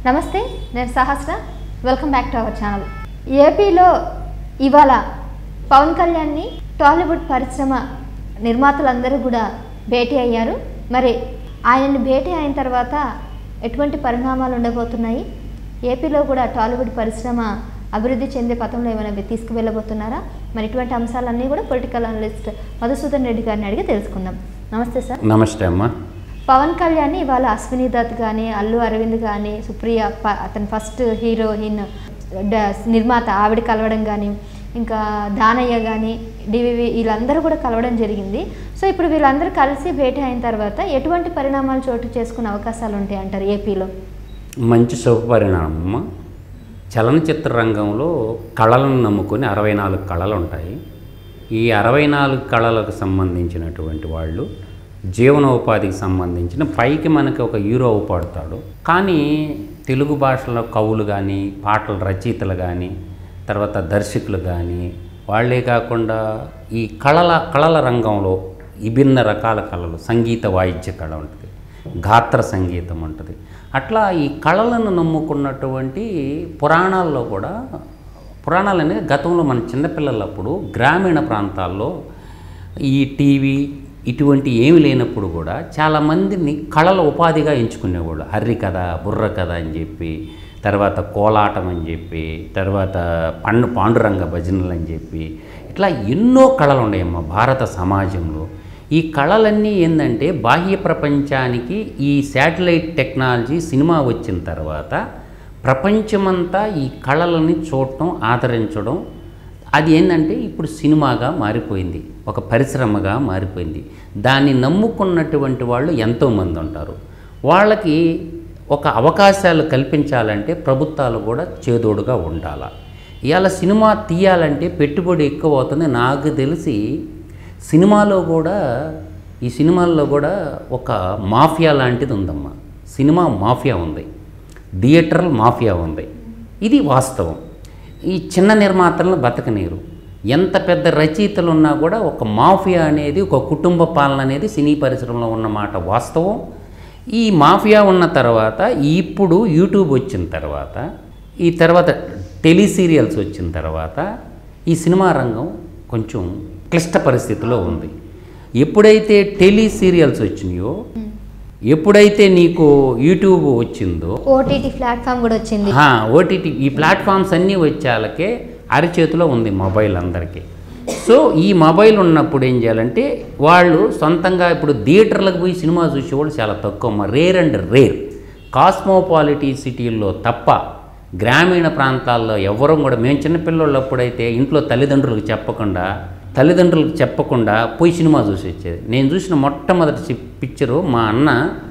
నమస్తే నేను Sahasra welcome back to our channel ఏపీలో ఇవాళ పవన్ కళ్యాణ్ని టాలీవుడ్ పరిశ్రమ నిర్మాతలందరూ కూడా భేటీ అయ్యారు మరి ఆయనని భేటీ అయిన తర్వాత ఎటువంటి పరిణామాలు ఉండబోతున్నాయి ఏపీలో కూడా టాలీవుడ్ పరిశ్రమ అభివృద్ధి చెందే పథంలో ఏమైనా తీసుకువెళ్ళబోతున్నారా మరి ఇటువంటి అంశాలన్నీ కూడా పొలిటికల్ అనలిస్ట్ మధుసూదన్ రెడ్డి గారిని అడిగి తెలుసుకుందాం నమస్తే సార్ నమస్తే అమ్మ పవన్ కళ్యాణ్ ఇవాళ అశ్విని దత్ కానీ అల్లు అరవింద్ కానీ సుప్రియ ప- అతని ఫస్ట్ హీరోయిన్ డ- నిర్మాత ఆవిడ కలవడం కానీ ఇంకా దానయ్య కానీ డివివి వీళ్ళందరూ కూడా కలవడం జరిగింది సో ఇప్పుడు వీళ్ళందరూ కలిసి భేటీ అయిన తర్వాత ఎటువంటి పరిణామాలు చోటు చేసుకునే అవకాశాలు ఉంటాయి అంటారు ఏపీలో మంచి శుభపరిణామమ్మ చలనచిత్ర రంగంలో కళలను నమ్ముకొని అరవై నాలుగు కళలు ఉంటాయి ఈ అరవై నాలుగు కళలకు సంబంధించినటువంటి వాళ్ళు జీవనోపాధికి సంబంధించిన పైకి మనకి ఒక హీరో అవుపడతాడు కానీ తెలుగు భాషలో కవులు కానీ పాటల రచయితలు కానీ తర్వాత దర్శకులు కానీ వాళ్ళే కాకుండా ఈ కళల కళల రంగంలో విభిన్న రకాల కళలు సంగీత వాయిద్య కళ ఉంటుంది గాత్ర సంగీతం ఉంటుంది అట్లా ఈ కళలను నమ్ముకున్నటువంటి పురాణాల్లో కూడా పురాణాలు అనేది గతంలో మన చిన్నపిల్లలప్పుడు గ్రామీణ ప్రాంతాల్లో ఈ టీవీ ఇటువంటి ఏమి లేనప్పుడు కూడా చాలామందిని కళల ఉపాధిగా ఎంచుకునేవాళ్ళు హర్రి కథ బుర్ర కథ అని చెప్పి తర్వాత కోలాటం అని చెప్పి తర్వాత పండు పాండురంగ భజనలు అని చెప్పి ఇట్లా ఎన్నో కళలు ఉన్నాయమ్మా భారత సమాజంలో ఈ కళలన్నీ ఏంటంటే బాహ్య ప్రపంచానికి ఈ శాటిలైట్ టెక్నాలజీ సినిమా వచ్చిన తర్వాత ప్రపంచమంతా ఈ కళలని చూడటం ఆదరించడం అది ఏంటంటే ఇప్పుడు సినిమాగా మారిపోయింది ఒక పరిశ్రమగా మారిపోయింది దాన్ని నమ్ముకున్నటువంటి వాళ్ళు ఎంతోమంది ఉంటారు వాళ్ళకి ఒక అవకాశాలు కల్పించాలంటే ప్రభుత్వాలు కూడా చేదోడుగా ఉండాలి ఇవాళ సినిమా తీయాలంటే పెట్టుబడి ఎక్కువ అవుతుంది నాకు తెలిసి సినిమాలో కూడా ఈ సినిమాల్లో కూడా ఒక మాఫియా లాంటిది ఉందమ్మా సినిమా మాఫియా ఉంది థియేటర్ల మాఫియా ఉంది ఇది వాస్తవం ఈ చిన్న నిర్మాతలను బతకనీరు ఎంత పెద్ద రచయితలు ఉన్నా కూడా ఒక మాఫియా అనేది ఒక కుటుంబ పాలన అనేది సినీ పరిశ్రమలో ఉన్నమాట వాస్తవం ఈ మాఫియా ఉన్న తర్వాత ఇప్పుడు యూట్యూబ్ వచ్చిన తర్వాత ఈ తర్వాత టెలి సీరియల్స్ వచ్చిన తర్వాత ఈ సినిమా రంగం కొంచెం క్లిష్ట పరిస్థితిలో ఉంది ఎప్పుడైతే టెలి సీరియల్స్ వచ్చినాయో ఎప్పుడైతే నీకు యూట్యూబ్ వచ్చిందో ఓటీటీ ప్లాట్ఫామ్ కూడా వచ్చింది ఓటీటీ ఈ ప్లాట్ఫామ్స్ అన్నీ వచ్చేళ్ళకే అరిచేతిలో ఉంది మొబైల్ అందరికీ సో ఈ మొబైల్ ఉన్నప్పుడు ఏం చేయాలంటే వాళ్ళు సొంతంగా ఇప్పుడు థియేటర్లకు పోయి సినిమా చూసేవాళ్ళు చాలా తక్కువ రేర్ అండ్ రేర్ కాస్మోపాలిటీ సిటీల్లో తప్ప గ్రామీణ ప్రాంతాల్లో ఎవరూ కూడా మేము చిన్నపిల్లలు అప్పుడైతే ఇంట్లో తల్లిదండ్రులకు చెప్పకుండా తల్లిదండ్రులకు చెప్పకుండా పోయి సినిమా చూసి వచ్చేది నేను చూసిన మొట్టమొదటి చి- పిక్చరు మా అన్న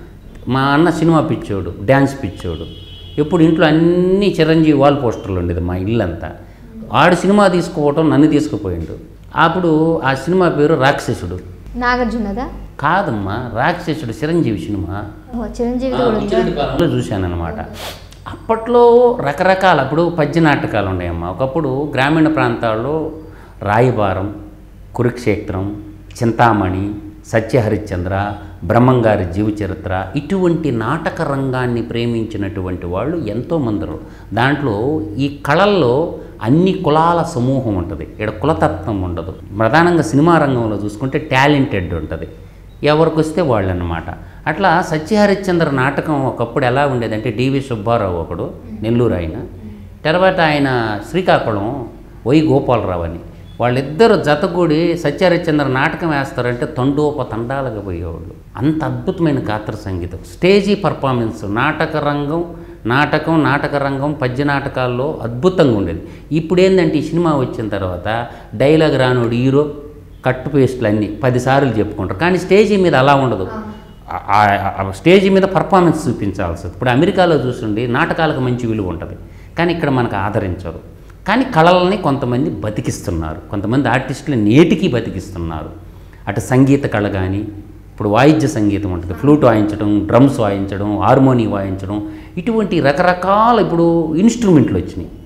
మా అన్న సినిమా పిచ్చోడు డ్యాన్స్ పిచ్చోడు ఎప్పుడు ఇంట్లో అన్ని చిరంజీవి వాల్ పోస్టర్లు ఉండేది మా ఇల్లంతా ఆడు సినిమా తీసుకోవటం నన్ను తీసుకుపోయిండు అప్పుడు ఆ సినిమా పేరు రాక్షసుడు నాగార్జునదా కాదమ్మా రాక్షసుడు చిరంజీవి సినిమా ఓ, చిరంజీవి కూడా ఉందా లో చూశాను అనమాట అప్పట్లో రకరకాల అప్పుడు పద్య నాటకాలు ఉన్నాయమ్మా ఒకప్పుడు గ్రామీణ ప్రాంతాల్లో రాయబారం కురుక్షేత్రం చింతామణి సత్యహరిశ్చంద్ర బ్రహ్మంగారి జీవ చరిత్ర ఇటువంటి నాటక రంగాన్ని ప్రేమించినటువంటి వాళ్ళు ఎంతోమంది ఉన్నారు. దాంట్లో ఈ కళల్లో అన్ని కులాల సమూహం ఉంటుంది ఇక్కడ కులతత్వం ఉండదు ప్రధానంగా సినిమా రంగంలో చూసుకుంటే టాలెంటెడ్ ఉంటుంది ఎవరికి వస్తే వాళ్ళు అన్నమాట అట్లా సత్యహరిశ్చంద్ర నాటకం ఒకప్పుడు ఎలా ఉండేదంటే డివి సుబ్బారావు ఒకడు నెల్లూరు ఆయన తర్వాత ఆయన శ్రీకాకుళం వై గోపాలరావు అని వాళ్ళిద్దరు జతగూడి సత్యహరిశ్చంద్ర నాటకం వేస్తారంటే తండోప తండాలుగా పోయేవాళ్ళు అంత అద్భుతమైన గాత్ర సంగీతం స్టేజీ పర్ఫార్మెన్స్ నాటక రంగం నాటకం నాటక రంగం పద్య నాటకాల్లో అద్భుతంగా ఉండేది ఇప్పుడు ఏంటంటే ఈ సినిమా వచ్చిన తర్వాత డైలాగ్ రానోడు హీరో కట్ పేస్ట్లు అన్నీ పదిసార్లు చెప్పుకుంటారు కానీ స్టేజీ మీద అలా ఉండదు ఆ- ఆ- ఆ స్టేజీ మీద పర్ఫార్మెన్స్ చూపించాల్సి వస్తుంది. ఇప్పుడు అమెరికాలో చూస్తుండి నాటకాలకు మంచి విలువ ఉంటుంది కానీ ఇక్కడ మనకు ఆదరించరు కానీ కళలని కొంతమంది బతికిస్తున్నారు కొంతమంది ఆర్టిస్టులు నేటికి బతికిస్తున్నారు అటు సంగీత కళ కానీ ఇప్పుడు వాయిద్య సంగీతం ఉంటుంది ఫ్లూట్ వాయించడం డ్రమ్స్ వాయించడం హార్మోని వాయించడం ఇటువంటి రకరకాల ఇప్పుడు ఇన్స్ట్రుమెంట్లు వచ్చినాయి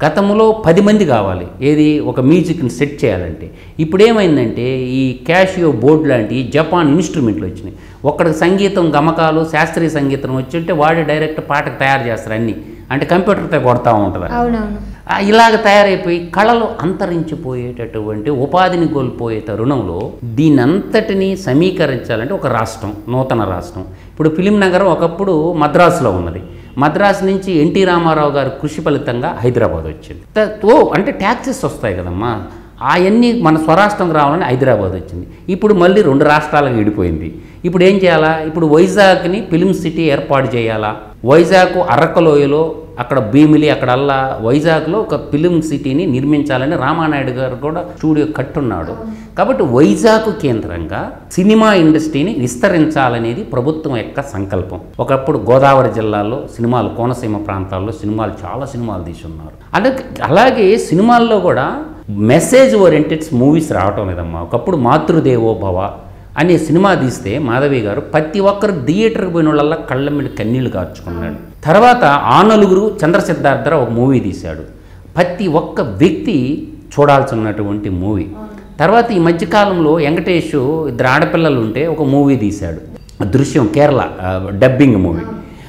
గతంలో పది మంది కావాలి ఏది ఒక మ్యూజిక్ని సెట్ చేయాలంటే ఇప్పుడు ఏమైందంటే ఈ క్యాషియో బోర్డు లాంటి జపాన్ ఇన్స్ట్రుమెంట్లు వచ్చినాయి ఒక్కడికి సంగీతం గమకాలు శాస్త్రీయ సంగీతం వచ్చి ఉంటే వాడు డైరెక్ట్ పాటకు తయారు చేస్తారు అన్నీ అంటే కంప్యూటర్తో కొడతా ఉంటుంది అవునవును ఆ, ఇలాగ తయారైపోయి కళలు అంతరించిపోయేటటువంటి ఉపాధిని కోల్పోయే తరుణంలో దీనంతటిని సమీకరించాలంటే ఒక రాష్ట్రం నూతన రాష్ట్రం ఇప్పుడు ఫిలిం నగరం ఒకప్పుడు మద్రాసులో ఉన్నది మద్రాసు నుంచి ఎన్టీ రామారావు గారి కృషి ఫలితంగా హైదరాబాద్ వచ్చింది త- ఓ అంటే ట్యాక్సెస్ వస్తాయి కదమ్మా అవన్నీ మన స్వరాష్ట్రం రావాలని హైదరాబాద్ వచ్చింది ఇప్పుడు మళ్ళీ రెండు రాష్ట్రాలకు విడిపోయింది ఇప్పుడు ఏం చేయాలా ఇప్పుడు వైజాగ్ని ఫిలిం సిటీ ఏర్పాటు చేయాలా వైజాగ్ అరకలోయలో అక్కడ భీమిలి అక్కడల్లా వైజాగ్లో ఒక ఫిలిం సిటీని నిర్మించాలని రామానాయుడు గారు కూడా స్టూడియో కట్టున్నాడు కాబట్టి వైజాగ్ కేంద్రంగా సినిమా ఇండస్ట్రీని విస్తరించాలనేది ప్రభుత్వం యొక్క సంకల్పం ఒకప్పుడు గోదావరి జిల్లాలో సినిమాలు కోనసీమ ప్రాంతాల్లో సినిమాలు చాలా సినిమాలు తీసున్నారు అలాగే అలాగే సినిమాల్లో కూడా మెసేజ్ ఓరియంటెడ్ మూవీస్ రావటం లేదమ్మా ఒకప్పుడు మాతృదేవో భవ అనే సినిమా తీస్తే మాధవి గారు ప్రతి ఒక్కరు థియేటర్కి పోయిన వాళ్ళ కళ్ళ మీద కన్నీళ్లు కార్చుకున్నాడు తర్వాత ఆ నలుగురు చంద్ర సిద్ధార్థ ఒక మూవీ తీశాడు ప్రతి ఒక్క వ్యక్తి చూడాల్సినటువంటి మూవీ తర్వాత ఈ మధ్యకాలంలో వెంకటేష్ ఇద్దరు ఆడపిల్లలు ఉంటే ఒక మూవీ తీశాడు దృశ్యం కేరళ ఆ, డబ్బింగ్ మూవీ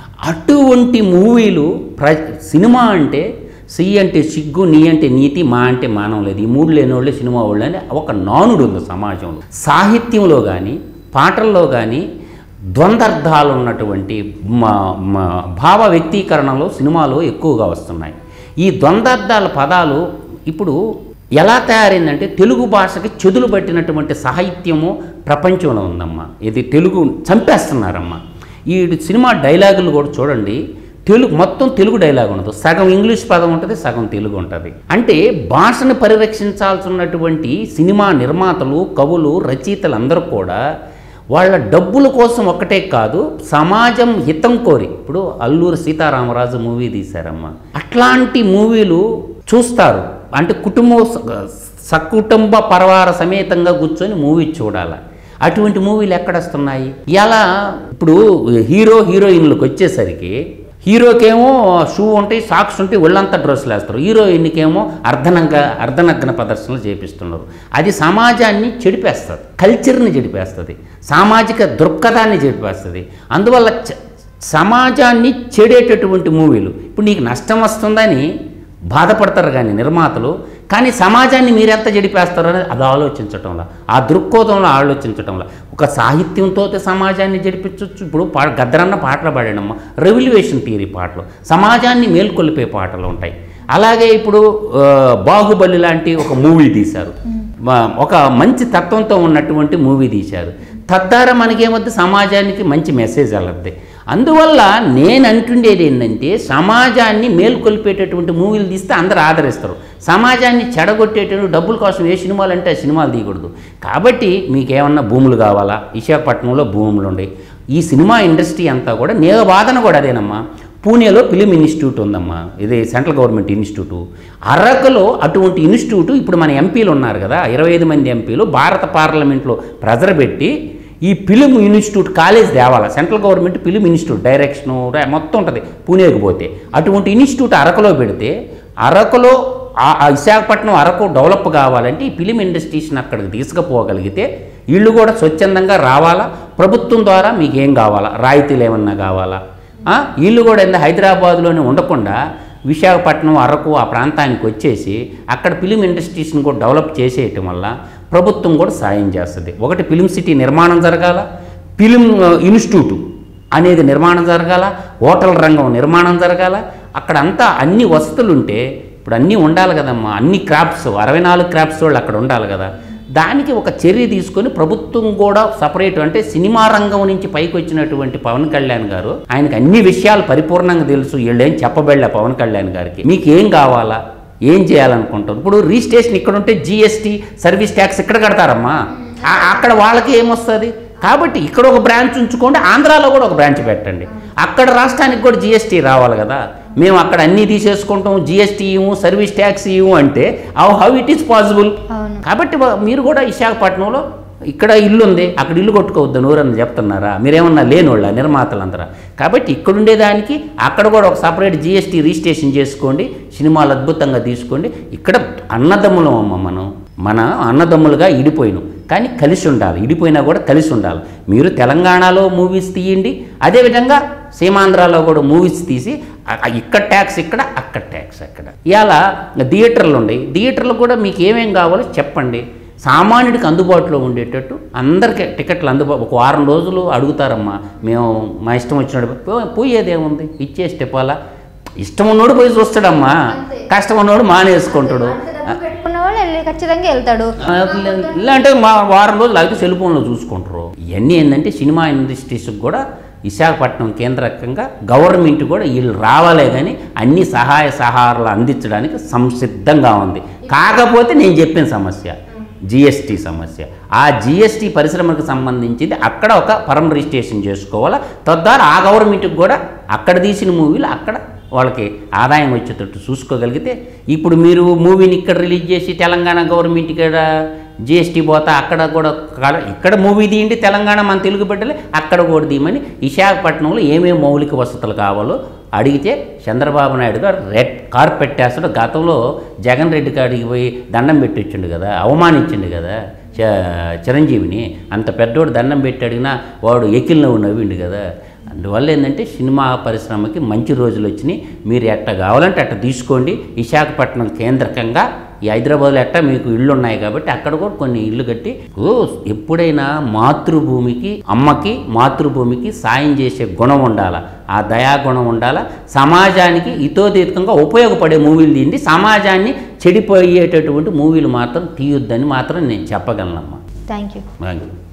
అటువంటి మూవీలు ప్ర సినిమా అంటే సి అంటే సిగ్గు నీ అంటే నీతి మా అంటే మానం లేదు ఈ మూడు లేని వాళ్ళే సినిమా వాళ్ళు అని ఒక నానుడు ఉంది సమాజంలో సాహిత్యంలో కానీ పాటల్లో కానీ ద్వంద్వర్థాలు ఉన్నటువంటి మా మా భావ వ్యక్తీకరణలో సినిమాలు ఎక్కువగా వస్తున్నాయి ఈ ద్వంద్వర్థాల పదాలు ఇప్పుడు ఎలా తయారైందంటే తెలుగు భాషకి చెదులు పట్టినటువంటి సాహిత్యము ప్రపంచంలో ఉందమ్మా ఇది తెలుగు చంపేస్తున్నారమ్మా ఈ సినిమా డైలాగులు కూడా చూడండి తెలుగు మొత్తం తెలుగు డైలాగ్ ఉండదు సగం ఇంగ్లీష్ పదం ఉంటుంది సగం తెలుగు ఉంటుంది అంటే భాషను పరిరక్షించాల్సినటువంటి సినిమా నిర్మాతలు కవులు రచయితలు అందరూ కూడా వాళ్ళ డబ్బుల కోసం ఒక్కటే కాదు సమాజం హితం కోరి ఇప్పుడు అల్లూరు సీతారామరాజు మూవీ తీశారమ్మా అట్లాంటి మూవీలు చూస్తారు అంటే కుటుంబ సకుటుంబ పరవార సమేతంగా కూర్చొని మూవీ చూడాలి అటువంటి మూవీలు ఎక్కడ వస్తున్నాయి ఇలా ఇప్పుడు హీరో హీరోయిన్లకు వచ్చేసరికి హీరోకేమో షూ ఉంటాయి సాక్స్ ఉంటాయి ఒళ్ళంతా డ్రెస్సులు వేస్తారు హీరోయిన్కేమో అర్ధనంగ అర్ధనగ్న ప్రదర్శనలు చేపిస్తున్నారు అది సమాజాన్ని చెడిపేస్తుంది కల్చర్ని చెడిపేస్తుంది సామాజిక దృక్పథాన్ని చెడిపేస్తుంది అందువల్ల చ- సమాజాన్ని చెడేటటువంటి మూవీలు ఇప్పుడు నీకు నష్టం వస్తుందని బాధపడతారు కానీ నిర్మాతలు కానీ సమాజాన్ని మీరెంత చెడిపేస్తారో అనేది అది ఆలోచించటంలో ఆ దృక్కోణంలో ఆలోచించటంలో ఒక సాహిత్యంతో సమాజాన్ని జడిపించవచ్చు ఇప్పుడు పా గద్దరన్న పాటలు పాడాడమ్మ రెవల్యూషన్ థియరీ పాటలు సమాజాన్ని మేల్కొల్పే పాటలు ఉంటాయి అలాగే ఇప్పుడు ఆ, బాహుబలి లాంటి ఒక మూవీ తీశారు మా- ఒక మంచి తత్వంతో ఉన్నటువంటి మూవీ తీశారు తద్వారా మనకేమొద్దు సమాజానికి మంచి మెసేజ్ వెళ్ళద్ది అందువల్ల నేను అంటుండేది ఏంటంటే సమాజాన్ని మేల్కొల్పేటటువంటి మూవీలు తీస్తే అందరూ ఆదరిస్తారు సమాజాన్ని చెడగొట్టేటటువంటి డబ్బుల కోసం ఏ సినిమాలు అంటే ఆ సినిమాలు తీయకూడదు కాబట్టి మీకేమన్నా భూములు కావాలా విశాఖపట్నంలో భూములు ఉన్నాయి ఈ సినిమా ఇండస్ట్రీ అంతా కూడా నేను వాదన కూడా అదేనమ్మా పూణేలో ఫిలిం ఇన్స్టిట్యూట్ ఉందమ్మా ఇది సెంట్రల్ గవర్నమెంట్ ఇన్స్టిట్యూట్ అరకులో అటువంటి ఇన్స్టిట్యూట్ ఇప్పుడు మన ఎంపీలు ఉన్నారు కదా ఇరవై ఐదు మంది ఎంపీలు భారత పార్లమెంట్లో ప్రెజర్ పెట్టి ఈ ఫిలిం ఇన్స్టిట్యూట్ కాలేజ్ తేవాలా central government film institute direction మొత్తం ఉంటుంది పూణేకి పోతే అటువంటి ఇన్స్టిట్యూట్ అరకులో పెడితే అరకులో ఆ ఆ విశాఖపట్నం అరకు డెవలప్ కావాలంటే ఈ ఫిలిం ఇండస్ట్రీస్ని అక్కడికి తీసుకుపోగలిగితే వీళ్ళు కూడా స్వచ్ఛందంగా రావాలా ప్రభుత్వం ద్వారా మీకు ఏం కావాలా రాయితీలు ఏమన్నా కావాలా ఆ, వీళ్ళు కూడా ఏంది హైదరాబాద్లోనే ఉండకుండా విశాఖపట్నం అరకు ఆ ప్రాంతానికి వచ్చేసి అక్కడ ఫిలిం ఇండస్ట్రీస్ని కూడా డెవలప్ చేసేయటం వల్ల ప్రభుత్వం కూడా సాయం చేస్తుంది ఒకటి ఫిలిం సిటీ నిర్మాణం జరగాల ఫిలిం ఆ, ఇన్స్టిట్యూట్ అనేది నిర్మాణం జరగాల హోటల్ రంగం నిర్మాణం జరగాల అక్కడంతా అన్ని వసతులు ఉంటే ఇప్పుడు అన్నీ ఉండాలి కదమ్మా అన్ని క్రాఫ్ట్స్ అరవై నాలుగు క్రాఫ్ట్స్ వాళ్ళు అక్కడ ఉండాలి కదా దానికి ఒక చర్య తీసుకొని ప్రభుత్వం కూడా సపరేట్ అంటే సినిమా రంగం నుంచి పైకి వచ్చినటువంటి పవన్ కళ్యాణ్ గారు ఆయనకి అన్ని విషయాలు పరిపూర్ణంగా తెలుసు వీళ్ళేం చెప్పబడలే పవన్ కళ్యాణ్ గారికి మీకు ఏం కావాలా ఏం చేయాలనుకుంటారు ఇప్పుడు రిజిస్ట్రేషన్ ఇక్కడ ఉంటే జిఎస్టీ సర్వీస్ ట్యాక్స్ ఇక్కడ కడతారమ్మా ఆ- అక్కడ వాళ్ళకి ఏమొస్తుంది కాబట్టి ఇక్కడ ఒక బ్రాంచ్ ఉంచుకోండి ఆంధ్రాలో కూడా ఒక బ్రాంచ్ పెట్టండి అక్కడ రాష్ట్రానికి కూడా జిఎస్టీ రావాలి కదా మేము అక్కడ అన్నీ తీసేసుకుంటాం జిఎస్టీ ఇవ్వు సర్వీస్ ట్యాక్స్ ఇవ్వు అంటే how how it is possible అవును కాబట్టి వా- మీరు కూడా విశాఖపట్నంలో ఇక్కడ ఇల్లు ఉంది అక్కడ ఇల్లు కొట్టుకోవద్దు నూరని చెప్తున్నారా మీరేమన్నా లేనోళ్ళ నిర్మాతలందరా కాబట్టి ఇక్కడ ఉండేదానికి అక్కడ కూడా ఒక సపరేట్ జిఎస్టీ రిజిస్ట్రేషన్ చేసుకోండి సినిమాలు అద్భుతంగా తీసుకోండి ఇక్కడ అన్నదమ్ములం అమ్మ మనం మన అన్నదమ్ములుగా ఇడిపోయినాం కానీ కలిసి ఉండాలి ఇడిపోయినా కూడా కలిసి ఉండాలి మీరు తెలంగాణలో మూవీస్ తీయండి అదేవిధంగా సీమాంధ్రాలో కూడా మూవీస్ తీసి అ- అ- ఇక్కడ ట్యాక్స్ ఇక్కడ అక్కడ ట్యాక్స్ అక్కడ ఇలా థియేటర్లు ఉన్నాయి థియేటర్లు కూడా మీకు ఏమేం కావాలో చెప్పండి సామాన్యుడికి అందుబాటులో ఉండేటట్టు అందరికీ టికెట్లు అందుబాటు ఒక వారం రోజులు అడుగుతారమ్మా మేము మా ఇష్టం వచ్చినట్టు పో- పోయేదేముంది ఇచ్చేస్తే పోలా ఇష్టం ఉన్నోడు పోయి చూస్తాడమ్మా అంతే. కష్టం ఉన్నోడు మానేసుకుంటాడు అంత డబ్బు పెట్టుకున్న వాళ్ళు వెళ్ళి ఖచ్చితంగా వెళ్తాడు ఆ, ఇలా అంటే మా వారం రోజులు అయితే సెల్ ఫోన్లో చూసుకుంటారు ఇవన్నీ ఏంటంటే సినిమా ఇండస్ట్రీస్కి కూడా విశాఖపట్నం కేంద్రకంగా గవర్నమెంట్ కూడా వీళ్ళు రావాలే కానీ అన్ని సహాయ సహాయాలు అందించడానికి సంసిద్ధంగా ఉంది కాకపోతే నేను చెప్పిన సమస్య జిఎస్టీ సమస్య ఆ జిఎస్టీ పరిశ్రమకు సంబంధించింది అక్కడ ఒక పరం రిజిస్ట్రేషన్ చేసుకోవాలా తద్వారా ఆ గవర్నమెంట్కి కూడా అక్కడ తీసిన మూవీలు అక్కడ వాళ్ళకి ఆదాయం వచ్చేటట్టు చూసుకోగలిగితే ఇప్పుడు మీరు మూవీని ఇక్కడ రిలీజ్ చేసి తెలంగాణ గవర్నమెంట్ ఇక్కడ జిఎస్టీ పోతా అక్కడ కూడా కాడ- ఇక్కడ మూవీ తీయండి తెలంగాణ మన తెలుగు బిడ్డలే అక్కడ కూడా తీయమని విశాఖపట్నంలో ఏమేమి మౌలిక వసతులు కావాలో అడిగితే చంద్రబాబు నాయుడు గారు రెడ్ కార్పెట్ వేస్తాడు గతంలో జగన్ రెడ్డి కాడికి పోయి దండం పెట్టి వచ్చిండు కదా అవమానించిండు కదా చ- చిరంజీవిని అంత పెద్దోడు దండం పెట్టి అడిగినా వాడు ఎకిల్ నవ్వు నవ్విండు కదా అందువల్ల ఏంటంటే సినిమా పరిశ్రమకి మంచి రోజులు వచ్చినాయి మీరు ఎట్ట కావాలంటే అట్ట తీసుకోండి విశాఖపట్నం కేంద్రకంగా ఈ హైదరాబాద్లో ఎట్ట మీకు ఇళ్ళు ఉన్నాయి కాబట్టి అక్కడ కూడా కొన్ని ఇల్లు కట్టి ఓ, ఎప్పుడైనా మాతృభూమికి అమ్మకి మాతృభూమికి సాయం చేసే గుణం ఉండాలా ఆ దయాగుణం ఉండాలా సమాజానికి ఇతోతీతంగా ఉపయోగపడే మూవీలు తీయండి సమాజాన్ని చెడిపోయేటటువంటి మూవీలు మాత్రం తీయొద్దని మాత్రం నేను చెప్పగలనమ్మా థ్యాంక్ యూ థ్యాంక్ యూ